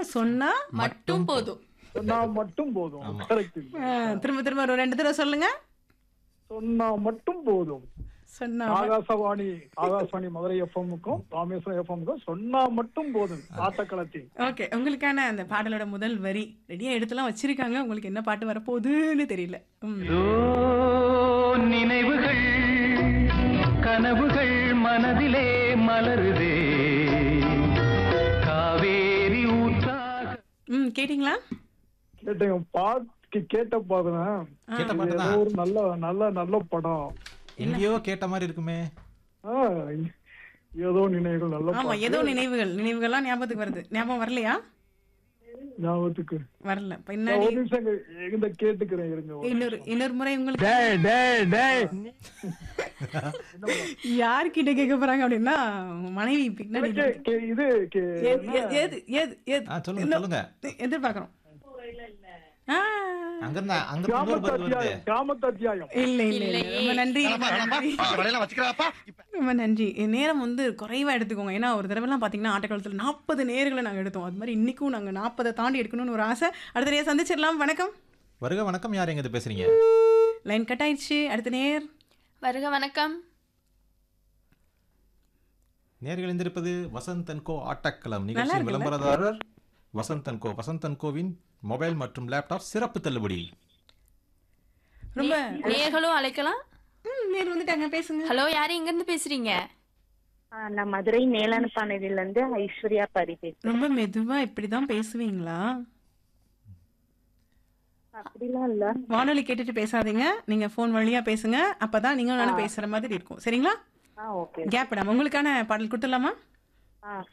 சொன்னா மட்டும் போதும் சொன்னா மட்டும் போதும் கரெக்ட் ஆ, திரும்ப திரும்ப ஒரு ரெண்டு தடவை சொல்லுங்க சொன்னா மட்டும் போதும் சொன்னா ஆகாசவாணி ஆகாசவாணி மதுரை எஃப்எம்முக்கும் ராமேஸ்வரம் எஃப்எம்முக்கும் சொன்னா மட்டும் போதும் ஆட்டக்களத்தி ஓகே உங்களுக்கான அந்த பாடலோட முதல் வரி ரெடியா எடுத்துலாம் வச்சிருக்காங்க உங்களுக்கு என்ன பாட்டு வரப்போகுதுன்னு தெரியல ம். ஏதோ நினைவுகள் கனவுகள் மனதிலே மலருதே காவேரி ஊற்றாக ம் கேட்டிங்களா கேட்டேன் பாட்டு கேட்ட பாருங்க கேட்ட பாட்டு ஏதோ தான் ஒரு நல்ல நல்ல நல்ல படம் எங்கேயோ கேட்ட மாதிரி இருக்குமே ஆ, ஏதோ நினைவுகள் நல்ல ஆமா பாட்டு ஏதோ நினைவுகள் நினைவுகள்லாம் ஞாபகத்துக்கு வருது ஞாபகம் வரலையா ஞாபகத்துக்கு வரல நான் பின்னாடி ஒரு நிமிஷம் இங்க- இந்த கேட்டுக்கிறேன் இருங்க இன்னொரு இன்னொரு முறை உங்களுக்கு யார்கிட்ட கேட்க போறாங்க அப்படின்னா உங்க மனைவி பின்னாடி கே- கே- இது கே- ஏது ஏது ஏது ஏது ஆ சொல்லுங்க இன்னும் சொல்லுங்க எதிர்பார்க்கிறோம் ஆ, அங்க இருந்தா அங்க இருந்து இன்னொரு பதில் வருது கிராமத்தாத்தியாயம் கிராமத்தாத்தியாயம் இல்ல இல்ல இல்ல ரொம்ப நன்றி ரொம்ப நன்றி. ரொம்ப நன்றி நேரம் வந்து குறைவா எடுத்துக்கோங்க ஏன்னா ஒரு தடவைலாம் பாத்தீங்கன்னா ஆட்டக்காலத்தில் நாற்பது நேர்களை நாங்க எடுத்தோம் அது மாதிரி இன்னைக்கும் நாங்க நாற்பதை தாண்டி எடுக்கணும்னு ஒரு ஆசை அடுத்த நேரம் சந்திச்சிடலாம் வணக்கம் வருக வணக்கம் யார் எங்க பேசுறீங்க லைன் கட் ஆயிடுச்சு அடுத்த நேர் வருக வணக்கம் நேர்கள் இருந்திருப்பது வசந்த் அண்ட் கோ ஆட்டக்களம் நல்லா நிகழ்ச்சி இருக்குல்ல? விளம்பரதாரர் Vasanth and Co Vasanth and கோவின் மொபைல் மற்றும் லேப்டாப் சிறப்பு தள்ளுபடி ரொம்ப நேர்களும் அழைக்கலாம் ம், நேர் வந்துட்டாங்க பேசுங்க ஹலோ யாரு எங்க இருந்து பேசுறீங்க ஆ, நான் மதுரை மேலானப்பானையில இருந்து ஐஸ்வர்யா பாரி பேசுறேன் ரொம்ப மெதுவா இப்படிதான் பேசுவீங்களா அப்படிலாம் இல்ல வானொலி கேட்டுட்டு பேசாதீங்க நீங்க ஃபோன் வழியா பேசுங்க அப்பதான் நீங்க நானும் பேசுற மாதிரி இருக்கும் சரிங்களா ஆ ஓகே கேப் விடாம உங்களுக்கான பாடல் கொடுத்துடலாமா ஆ